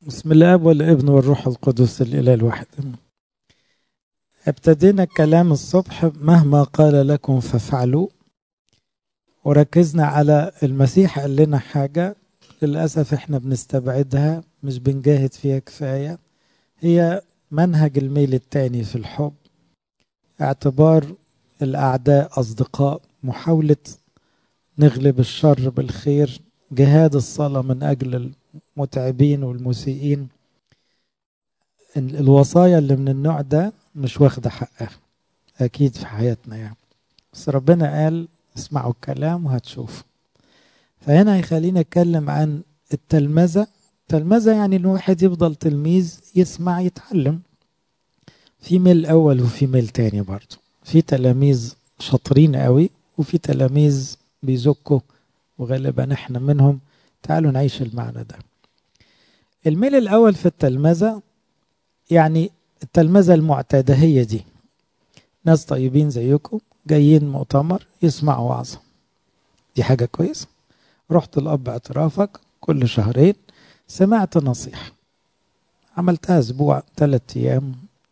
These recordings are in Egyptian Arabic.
بسم الاب والابن والروح القدس الاله الواحد ابتدينا الكلام الصبح مهما قال لكم فافعلوا وركزنا على المسيح قال لنا حاجة للأسف احنا بنستبعدها مش بنجاهد فيها كفاية هي منهج الميل التاني في الحب اعتبار الأعداء أصدقاء محاولة نغلب الشر بالخير جهاد الصلاة من أجل المتعبين والمسيئين الوصايا اللي من النوع ده مش واخدة حقها أكيد في حياتنا يعني بس ربنا قال اسمعوا الكلام وهتشوفوا فهنا هيخلينا نتكلم عن التلمذة التلمذة يعني ان واحد يفضل تلميذ يسمع يتعلم في ميل اول وفي ميل تاني برضه في تلاميذ شاطرين قوي وفي تلاميذ بيزكوا وغالبا احنا منهم تعالوا نعيش المعنى ده الميل الاول في التلمذة يعني التلمذة المعتادة هي دي ناس طيبين زيكم جايين مؤتمر يسمعوا وعظة دي حاجة كويسة رحت الأب اعترافك كل شهرين سمعت نصيحة عملتها أسبوع ثلاثة أيام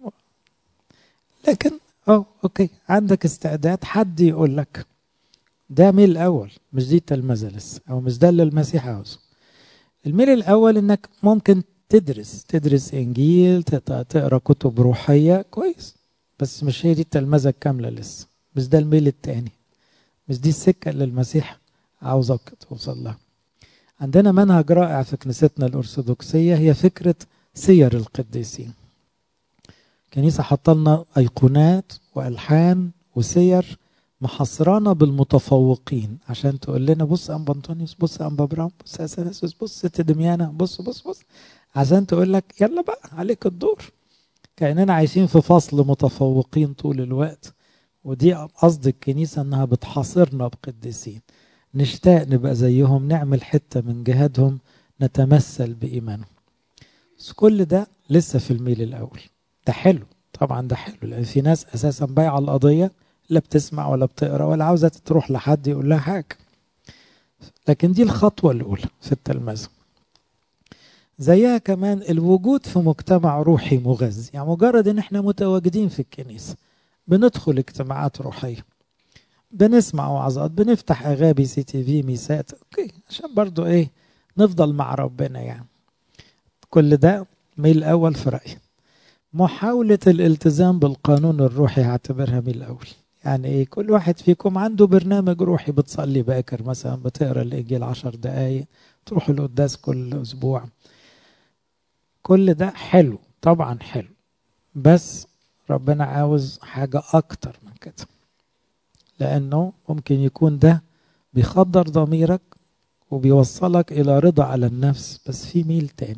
لكن أه أوكي عندك استعداد حد يقول لك ده ميل الأول مش دي التلمذة لسه أو مش ده اللي المسيح عاوزه الميل الأول إنك ممكن تدرس تدرس إنجيل تقرأ كتب روحية كويس بس مش هي دي التلمذة الكاملة لسه مش ده الميل التاني مش دي السكة اللي المسيح عاوزك توصل لها عندنا منهج رائع في كنيستنا الأرثوذكسية هي فكرة سير القديسين كنيسة حط لنا أيقونات وألحان وسير محصرانا بالمتفوقين عشان تقول لنا بص أنبا أنطونيوس بص أنبا برام بص أثناسيوس بص ست دميانة بص بص بص عشان تقول لك يلا بقى عليك الدور كأننا عايشين في فصل متفوقين طول الوقت ودي قصد الكنيسة انها بتحاصرنا بقديسين نشتاق نبقى زيهم نعمل حتة من جهادهم نتمثل بإيمانهم بس كل ده لسه في الميل الأول ده حلو طبعا ده حلو لأن في ناس أساسا بايعة القضية لا بتسمع ولا بتقرا ولا عاوزة تروح لحد يقول لها حاجة لكن دي الخطوة الأولى في التلمذة زيها كمان الوجود في مجتمع روحي مغذي يعني مجرد ان احنا متواجدين في الكنيسه بندخل اجتماعات روحيه بنسمع وعظات بنفتح اغابي سي تي في ميسات اوكي عشان برضو ايه نفضل مع ربنا يعني كل ده ميل اول في رايي محاولة الالتزام بالقانون الروحي هعتبرها ميل اول يعني ايه كل واحد فيكم عنده برنامج روحي بتصلي باكر مثلا بتقرا الانجيل عشر دقايق تروح القداس كل اسبوع كل ده حلو طبعا حلو بس ربنا عاوز حاجة أكتر من كده لأنه ممكن يكون ده بيخدر ضميرك وبيوصلك إلى رضا على النفس بس في ميل تاني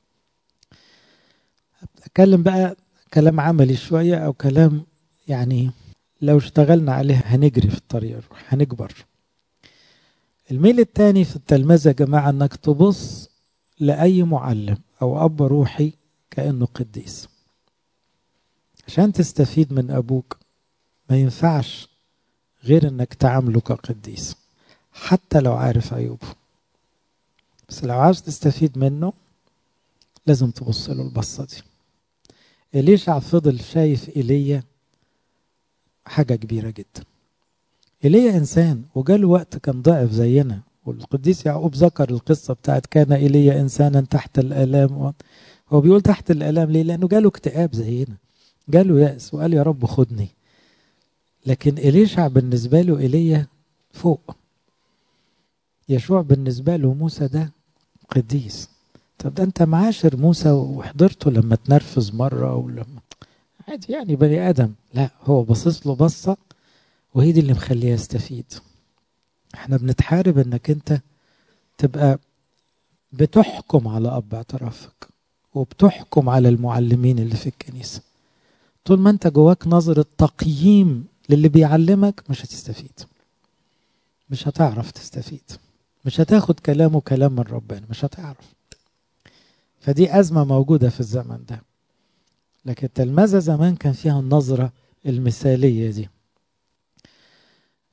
أتكلم بقى كلام عملي شوية أو كلام يعني لو اشتغلنا عليه هنجري في الطريق الروح هنكبر الميل التاني في التلمذة يا جماعة انك تبص لأي معلم أو أب روحي كأنه قديس عشان تستفيد من أبوك ما ينفعش غير أنك تعامله كقديس حتى لو عارف عيوبه بس لو عاوز تستفيد منه لازم تبص له البصة دي إليشع فضل شايف إيليا حاجة كبيرة جدا إيليا إنسان وجاله وقت كان ضعف زينا والقديس يعقوب ذكر القصة بتاعت كان إيليا إنسانا تحت الآلام هو بيقول تحت الآلام ليه؟ لأنه جاله اكتئاب زينا جاله يأس وقال يا رب خدني لكن إليشع بالنسبة له إيليا فوق يشوع بالنسبة له موسى ده قديس طب ده أنت معاشر موسى وحضرته لما تنرفز مرة ولما عادي يعني بني آدم لا هو باصص له بصة وهي دي اللي مخليه يستفيد احنا بنتحارب انك انت تبقى بتحكم على اب اعترافك وبتحكم على المعلمين اللي في الكنيسه طول ما انت جواك نظرة تقييم للي بيعلمك مش هتستفيد مش هتعرف تستفيد مش هتاخد كلامه كلام من ربنا مش هتعرف فدي أزمة موجودة في الزمن ده لكن التلمذة زمان كان فيها النظرة المثالية دي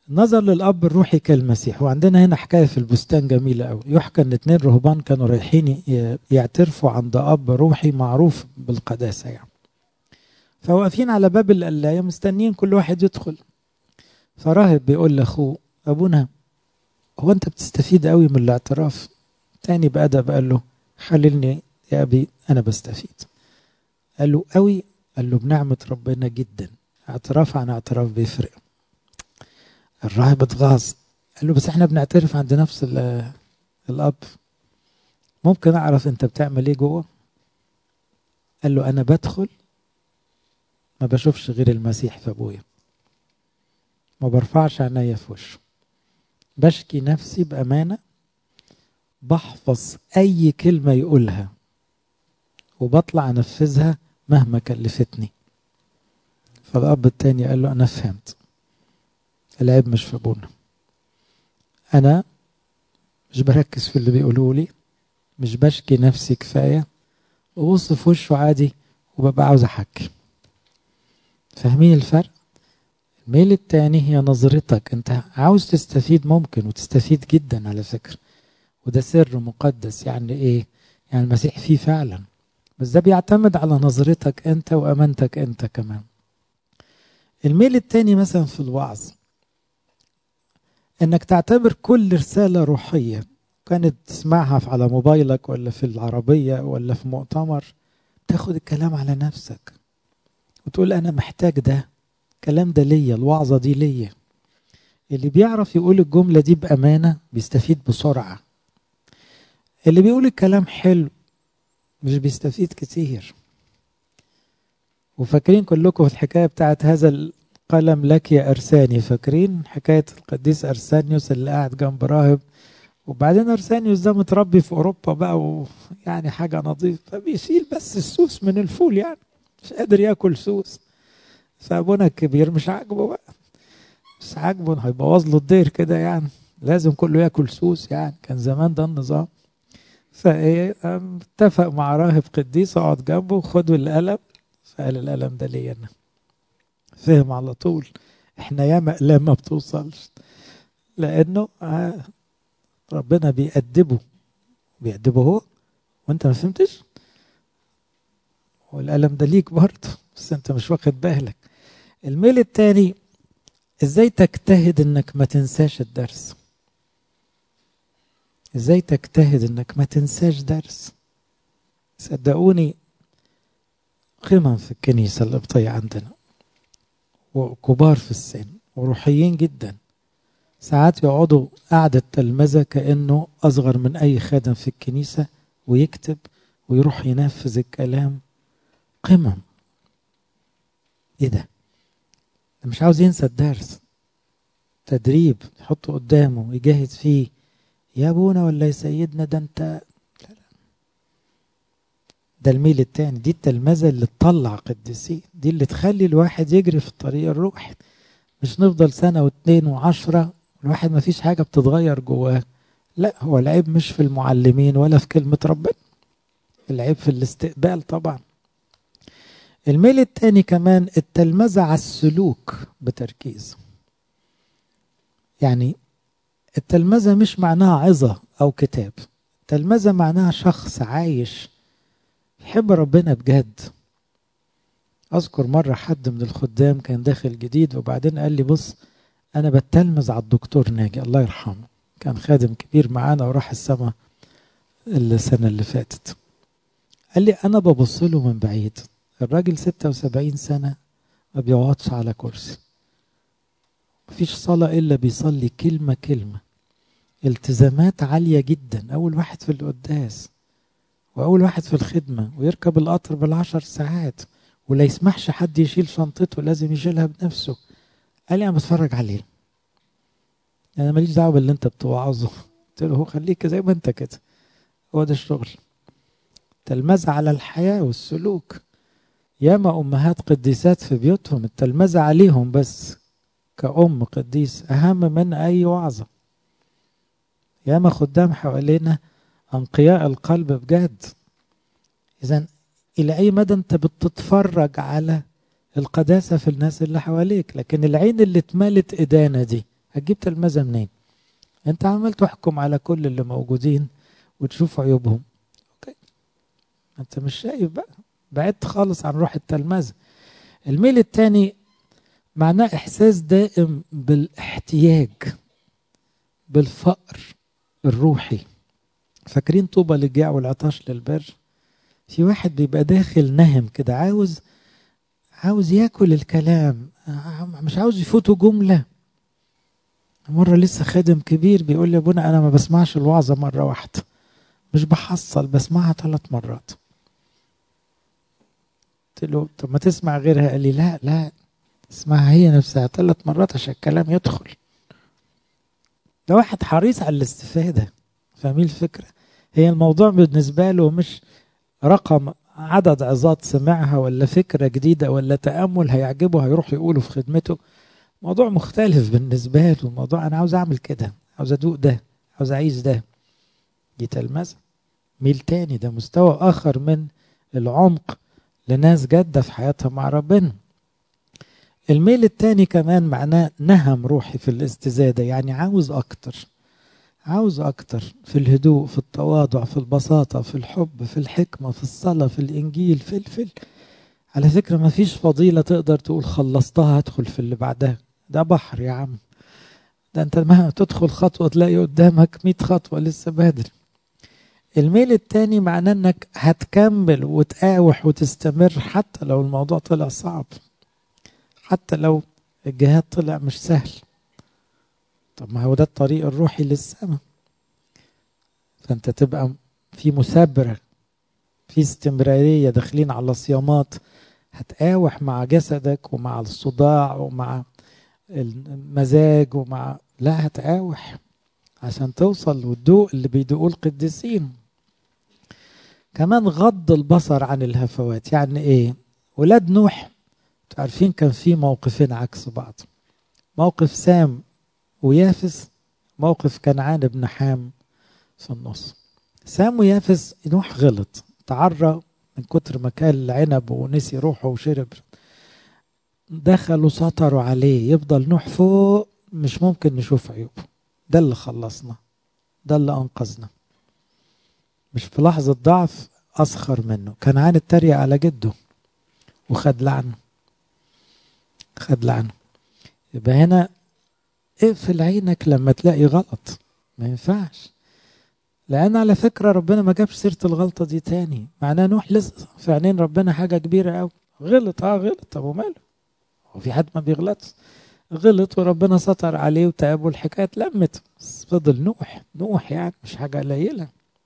نظر للأب الروحي كالمسيح وعندنا هنا حكاية في البستان جميلة أوي يحكى أن اتنين رهبان كانوا رايحين يعترفوا عند أب روحي معروف بالقداسة يعني فواقفين على باب القلاية مستنيين كل واحد يدخل فراهب بيقول لأخوه أبونا هو أنت بتستفيد قوي من الاعتراف تاني بأدب قال له حللني يا أبي أنا بستفيد قال له قوي قال له بنعمة ربنا جدا اعتراف عن اعتراف بيفرق الراهب اتغاظ قال له بس احنا بنعترف عند نفس الاب ممكن اعرف انت بتعمل ايه جوه قال له انا بدخل ما بشوفش غير المسيح في ابويا ما برفعش عينيا في وشه بشكي نفسي بامانه بحفظ اي كلمه يقولها وبطلع انفذها مهما كلفتني فالاب التاني قال له انا فهمت العيب مش في ابونا انا مش بركز في اللي بيقولوا لي مش بشكي نفسي كفايه وبص في وشه عادي وببقى عاوز احكي فاهمين الفرق الميل التاني هي نظرتك انت عاوز تستفيد ممكن وتستفيد جدا على فكرة وده سر مقدس يعني ايه يعني المسيح فيه فعلا بس ده بيعتمد على نظرتك انت وامانتك انت كمان الميل التاني مثلا في الوعظ انك تعتبر كل رسالة روحية كانت تسمعها على موبايلك ولا في العربية ولا في مؤتمر تاخد الكلام على نفسك وتقول انا محتاج ده الكلام ده ليا الوعظة دي ليا اللي بيعرف يقول الجملة دي بأمانة بيستفيد بسرعة اللي بيقول الكلام حلو مش بيستفيد كتير وفاكرين كلكم في الحكاية بتاعت هذا القلم لك يا أرساني فاكرين حكاية القديس أرسانيوس اللي قاعد جنب راهب وبعدين أرسانيوس ده متربي في أوروبا بقى ويعني حاجة نظيفة فبيشيل بس السوس من الفول يعني مش قادر ياكل سوس فابونا الكبير مش عاجبه بقى مش عاجبه هيبوظ له الدير كده يعني لازم كله ياكل سوس يعني كان زمان ده النظام فايه اتفق مع راهب قديس اقعد جنبه وخد القلم فقال القلم ده ليا انا فهم على طول احنا ياما اقلام ما بتوصلش لانه ربنا بيأدبه بيأدبه هو وانت ما فهمتش والقلم ده ليك برضه بس انت مش واخد بالك الميل التاني ازاي تجتهد انك ما تنساش الدرس ازاي تجتهد انك ما تنساش درس صدقوني قمم في الكنيسة القبطية عندنا وكبار في السن وروحيين جدا ساعات يقعدوا قعدة تلمذة كأنه أصغر من أي خادم في الكنيسة ويكتب ويروح ينفذ الكلام قمم ايه ده مش عاوز ينسى الدرس تدريب يحطه قدامه ويجاهد فيه يا ابونا ولا يا سيدنا ده انت لا لا ده الميل التاني دي التلمذة اللي تطلع قديسين دي اللي تخلي الواحد يجري في الطريق الروحي مش نفضل سنة واتنين وعشرة الواحد ما فيش حاجة بتتغير جواه لا هو العيب مش في المعلمين ولا في كلمة ربنا العيب في الاستقبال طبعا الميل التاني كمان التلمذة على السلوك بتركيز يعني التلمذة مش معناها عظة أو كتاب التلمذة معناها شخص عايش يحب ربنا بجد أذكر مرة حد من الخدام كان داخل جديد وبعدين قال لي بص أنا بتلمذ على الدكتور ناجي الله يرحمه كان خادم كبير معانا وراح السما السنة اللي فاتت قال لي أنا ببص له من بعيد الراجل ستة وسبعين سنة ما بيقعدش على كرسي مفيش صلاة إلا بيصلي كلمة كلمة التزامات عالية جدا أول واحد في القداس وأول واحد في الخدمة ويركب القطر بالعشر ساعات ولا يسمحش حد يشيل شنطته لازم يشيلها بنفسه قال لي أنا بتفرج عليه أنا ماليش دعوة باللي أنت بتوعظه قلت له هو خليك زي ما أنت كده هو ده الشغل تلمذة على الحياة والسلوك ياما أمهات قديسات في بيوتهم التلمذة عليهم بس كأم قديس أهم من أي وعظة ياما خدام حوالينا أنقياء القلب بجد إذا إلى أي مدى أنت بتتفرج على القداسة في الناس اللي حواليك لكن العين اللي اتملت إدانة دي هتجيب تلمذة منين انت عمال تحكم على كل اللي موجودين وتشوف عيوبهم اوكي انت مش شايف بقى بعدت خالص عن روح التلمذة الميل التاني معناه احساس دائم بالاحتياج بالفقر الروحي فاكرين طوبى للجاع والعطاش للبر في واحد بيبقى داخل نهم كده عاوز عاوز ياكل الكلام مش عاوز يفوته جمله مرة لسه خادم كبير بيقول لي يا ابونا أنا ما بسمعش الوعظة مرة واحدة مش بحصل بسمعها ثلاث مرات قلت له طب ما تسمع غيرها قال لي لا لا اسمعها هي نفسها ثلاث مرات عشان الكلام يدخل ده واحد حريص على الاستفادة فاهمين الفكرة هي الموضوع بالنسبة له مش رقم عدد عظات سمعها ولا فكرة جديدة ولا تأمل هيعجبه هيروح يقوله في خدمته موضوع مختلف بالنسبة له موضوع أنا عاوز أعمل كده عاوز أدوق ده عاوز أعيش ده دي تلمذة ميل تاني ده مستوى آخر من العمق لناس جادة في حياتها مع ربنا الميل التاني كمان معناه نهم روحي في الاستزادة يعني عاوز أكتر عاوز أكتر في الهدوء في التواضع في البساطة في الحب في الحكمة في الصلاة في الإنجيل في الفل على فكرة ما فيش فضيلة تقدر تقول خلصتها هدخل في اللي بعدها ده بحر يا عم ده انت ما تدخل خطوة تلاقي قدامك مئة خطوة لسه بدري الميل التاني معناه انك هتكمل وتقاوح وتستمر حتى لو الموضوع طلع صعب حتى لو الجهاد طلع مش سهل طب ما هو ده الطريق الروحي للسماء فانت تبقى في مثابرة في استمرارية داخلين على صيامات هتقاوح مع جسدك ومع الصداع ومع المزاج ومع لا هتقاوح عشان توصل وتدوق اللي بيدوقوه القديسين كمان غض البصر عن الهفوات يعني ايه ولاد نوح عارفين كان في موقفين عكس بعض موقف سام ويافس موقف كنعان بن حام في النص سام ويافس نوح غلط تعرى من كتر ما كان العنب ونسي روحه وشرب دخلوا سطروا عليه يفضل نوح فوق مش ممكن نشوف عيوبه ده اللي خلصنا ده اللي انقذنا مش في لحظة ضعف أسخر منه كان عن اتريق على جده وخد لعنه خد لعنه يبقى هنا اقفل عينك لما تلاقي غلط ما ينفعش لأن على فكرة ربنا ما جابش سيرة الغلطة دي تاني معناه نوح لسه في عينين ربنا حاجة كبيرة أوي غلط اه غلط طب وماله هو في حد ما بيغلطش غلط وربنا ستر عليه وتاب والحكاية اتلمت بس فضل نوح نوح يعني مش حاجة قليلة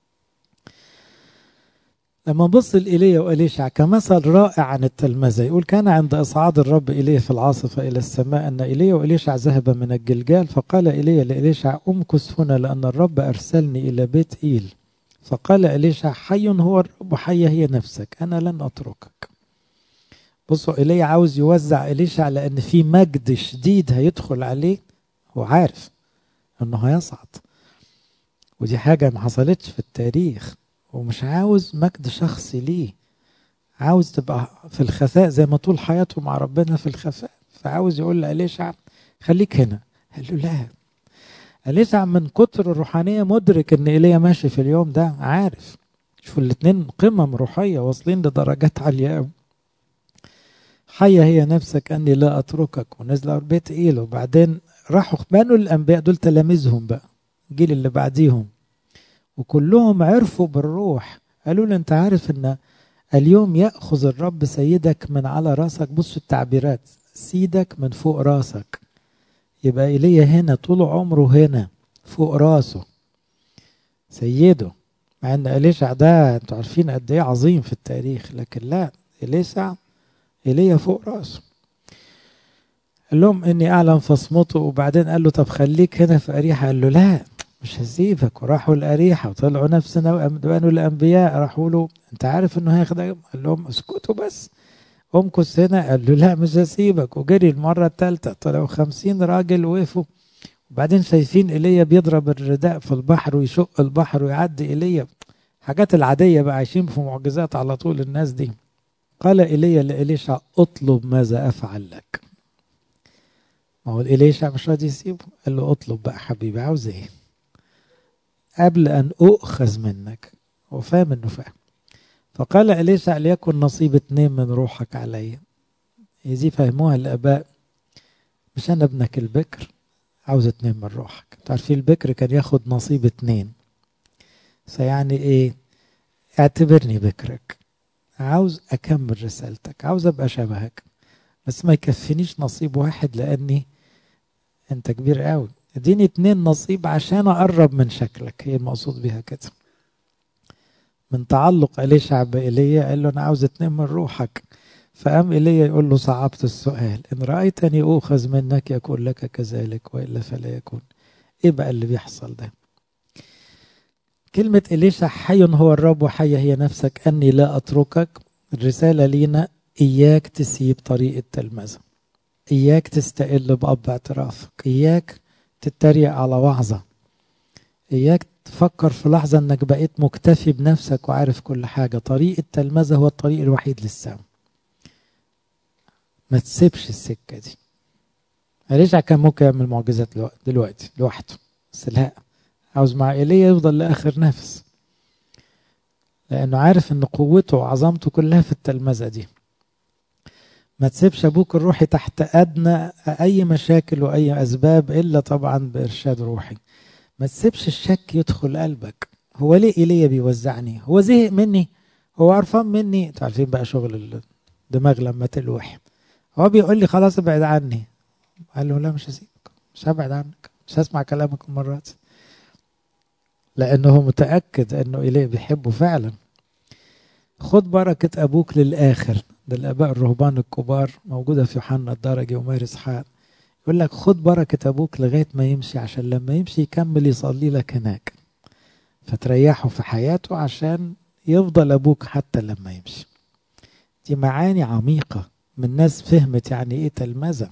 لما نبص لإيليا وإليشع كمثل رائع عن التلمذة يقول كان عند إصعاد الرب إليه في العاصفة إلى السماء أن إيليا وإليشع ذهب من الجلجال فقال إيليا لإليشع أمكث هنا لأن الرب أرسلني إلى بيت إيل فقال إليشع حي هو الرب وحية هي نفسك أنا لن أتركك بصوا إيليا عاوز يوزع إليشع لأن في مجد شديد هيدخل عليه هو عارف أنه هيصعد ودي حاجة ما حصلتش في التاريخ ومش عاوز مجد شخصي ليه عاوز تبقى في الخفاء زي ما طول حياته مع ربنا في الخفاء فعاوز يقول لأليشع خليك هنا قال له لا أليشع من كتر الروحانية مدرك ان ايليا ماشي في اليوم ده عارف شوفوا الاتنين قمم روحية واصلين لدرجات عالية قوي حية هي نفسك أني لا أتركك ونزل بيت إيل وبعدين راحوا بنوا الأنبياء دول تلاميذهم بقى الجيل اللي بعديهم وكلهم عرفوا بالروح قالوا له انت عارف ان اليوم ياخذ الرب سيدك من على راسك بصوا التعبيرات سيدك من فوق راسك يبقى ايليا هنا طول عمره هنا فوق راسه سيده مع ان اليشع ده انتوا عارفين قد ايه عظيم في التاريخ لكن لا اليشع ايليا فوق راسه قال لهم اني اعلم فاصمتوا وبعدين قال له طب خليك هنا في اريحه قال له لا مش هسيبك وراحوا الأريحة وطلعوا نفسنا بنوا الأنبياء راحوا له أنت عارف إنه هياخد قال لهم اسكتوا بس امكث هنا قال له لا مش هسيبك وجري المرة الثالثة طلعوا خمسين راجل وقفوا وبعدين شايفين ايليا بيضرب الرداء في البحر ويشق البحر ويعدي ايليا حاجات العادية بقى عايشين في معجزات على طول الناس دي قال ايليا لإليشع اطلب ماذا أفعل لك ما هو إليشع مش راضي يسيبه قال له اطلب بقى حبيبي عاوز ايه قبل أن أؤخذ منك هو فاهم إنه فاهم فقال إليشع ليكن نصيب اتنين من روحك علي دي فهموها الآباء مش أنا ابنك البكر عاوز اتنين من روحك انتوا عارفين البكر كان ياخد نصيب اتنين فيعني ايه اعتبرني بكرك عاوز اكمل رسالتك عاوز ابقى شبهك بس ما يكفينيش نصيب واحد لاني انت كبير قوي اديني اتنين نصيب عشان اقرب من شكلك هي المقصود بيها كده من تعلق إليشع بإيليا قال له أنا عاوز اتنين من روحك فقام إيليا يقول له صعبت السؤال إن رأيتني أوخذ منك يكون لك كذلك وإلا فلا يكون إيه بقى اللي بيحصل ده كلمة إليشع حي هو الرب وحي هي نفسك أني لا أتركك الرسالة لينا إياك تسيب طريق التلمذة إياك تستقل بأب اعترافك إياك تتريق على وعظة إياك تفكر في لحظة أنك بقيت مكتفي بنفسك وعارف كل حاجة طريق التلمذة هو الطريق الوحيد للسام ما تسيبش السكة دي إليشع كان ممكن يعمل معجزات دلوقتي لوحده بس لا عاوز مع ايليا يفضل لاخر نفس لانه عارف ان قوته وعظمته كلها في التلمذه دي ما تسيبش ابوك الروحي تحت ادنى اي مشاكل واي اسباب الا طبعا بارشاد روحي ما تسيبش الشك يدخل قلبك هو ليه ايليا بيوزعني هو زهق مني هو عرفان مني انتوا عارفين بقى شغل الدماغ لما تلوح هو بيقول لي خلاص ابعد عني قال له لا مش هسيبك مش هبعد عنك مش هسمع كلامك المرات لأنه متأكد أنه إليه بيحبه فعلا خد بركة أبوك للآخر ده الآباء الرهبان الكبار موجودة في يوحنا الدرجي ومير إسحاق يقول لك خد بركة أبوك لغاية ما يمشي عشان لما يمشي يكمل يصلي لك هناك فتريحه في حياته عشان يفضل أبوك حتى لما يمشي دي معاني عميقة من ناس فهمت يعني إيه تلمذة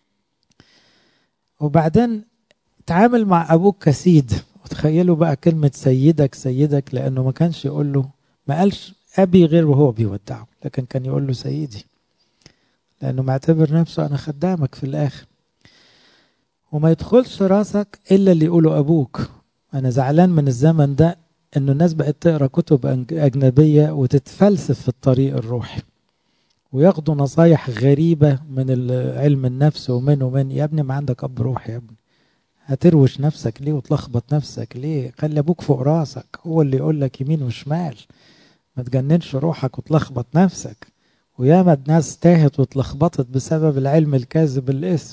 وبعدين تعامل مع أبوك كسيد وتخيلوا بقى كلمة سيدك سيدك لأنه ما كانش يقول له ما قالش أبي غير وهو بيودعه لكن كان يقول له سيدي لأنه معتبر نفسه أنا خدامك في الآخر وما يدخلش راسك إلا اللي يقوله أبوك أنا زعلان من الزمن ده إنه الناس بقت تقرأ كتب أجنبية وتتفلسف في الطريق الروحي وياخدوا نصايح غريبة من علم النفس ومن ومن يا ابني ما عندك أب روحي يا ابني هتروش نفسك ليه وتلخبط نفسك ليه خلي ابوك فوق راسك هو اللي يقول لك يمين وشمال ما تجننش روحك وتلخبط نفسك وياما الناس تاهت واتلخبطت بسبب العلم الكاذب الاسم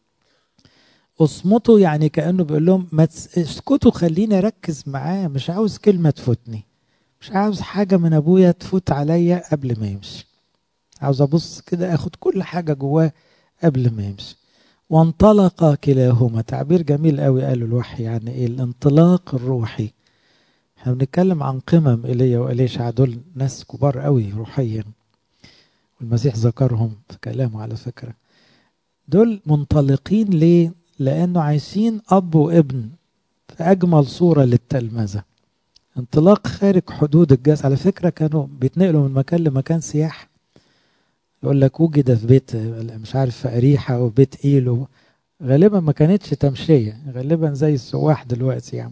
اصمتوا يعني كانه بيقول لهم ما اسكتوا خليني اركز معاه مش عاوز كلمه تفوتني مش عاوز حاجه من ابويا تفوت عليا قبل ما يمشي عاوز ابص كده اخد كل حاجه جواه قبل ما يمشي وانطلق كلاهما تعبير جميل قوي قاله الوحي يعني ايه الانطلاق الروحي احنا بنتكلم عن قمم ايليا واليشع دول ناس كبار قوي روحيا والمسيح ذكرهم في كلامه على فكره دول منطلقين ليه لانه عايشين اب وابن في اجمل صوره للتلمذه انطلاق خارج حدود الجسد على فكره كانوا بيتنقلوا من مكان لمكان سياح يقول لك وجد في بيت مش عارف في أريحة وبيت إيلو غالبا ما كانتش تمشية غالبا زي السواح دلوقتي يعني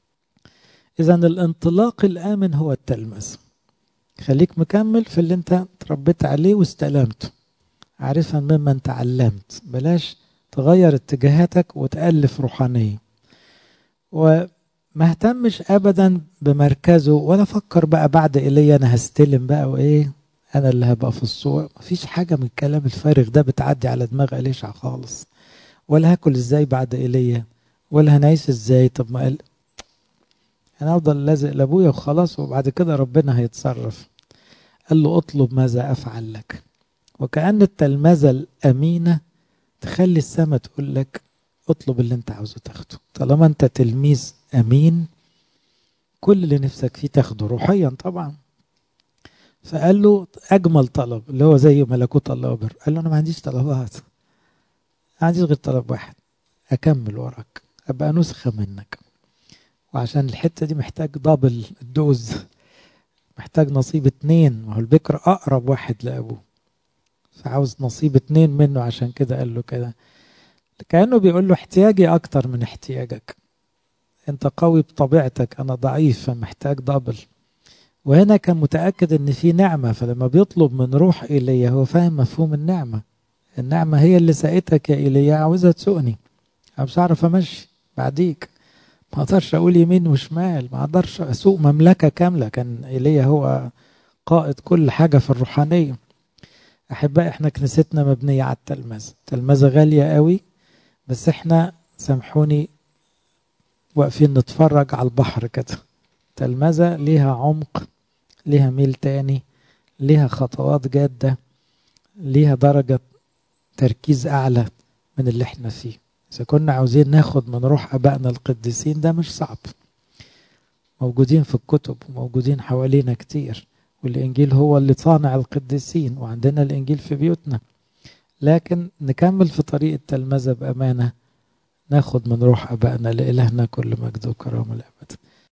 إذا الانطلاق الآمن هو التلمس خليك مكمل في اللي انت تربيت عليه واستلمته عارفا ممن تعلمت بلاش تغير اتجاهاتك وتألف روحانية وما اهتمش ابدا بمركزه ولا فكر بقى بعد ايليا انا هستلم بقى وايه انا اللي هبقى في الصور مفيش حاجه من الكلام الفارغ ده بتعدي على دماغ اليشع خالص ولا هاكل ازاي بعد ايليا ولا هنعيش ازاي طب ما قال انا افضل لازق لابويا وخلاص وبعد كده ربنا هيتصرف قال له اطلب ماذا افعل لك وكأن التلمذة الأمينة تخلي السماء تقول لك اطلب اللي انت عاوزه تاخده طالما انت تلميذ امين كل اللي نفسك فيه تاخده روحيا طبعا فقال له اجمل طلب اللي هو زي ملكوت الله وبر قال له انا ما عنديش طلبات ما عنديش غير طلب واحد اكمل وراك ابقى نسخه منك وعشان الحته دي محتاج دبل الدوز محتاج نصيب اتنين ما هو البكر اقرب واحد لابوه فعاوز نصيب اتنين منه عشان كده قال له كده كأنه بيقول له احتياجي أكتر من احتياجك أنت قوي بطبيعتك أنا ضعيف فمحتاج دبل وهنا كان متأكد إن في نعمة فلما بيطلب من روح إيليا هو فاهم مفهوم النعمة النعمة هي اللي سقتك يا إيليا عاوزها تسوقني أنا مش عارف أمشي بعديك ما أقدرش أقول يمين وشمال ما أقدرش أسوق مملكة كاملة كان إيليا هو قائد كل حاجة في الروحانية أحبائي إحنا كنيستنا مبنية على التلمذة التلمذة غالية قوي بس إحنا سامحوني واقفين نتفرج على البحر كده تلمذة ليها عمق ليها ميل تاني ليها خطوات جادة ليها درجة تركيز أعلى من اللي احنا فيه إذا كنا عاوزين ناخد من روح أبائنا القديسين ده مش صعب موجودين في الكتب وموجودين حوالينا كتير والإنجيل هو اللي صانع القديسين وعندنا الإنجيل في بيوتنا لكن نكمل في طريق التلمذة بأمانة ناخد من روح أبائنا لإلهنا كل مجد وكرامة الأبد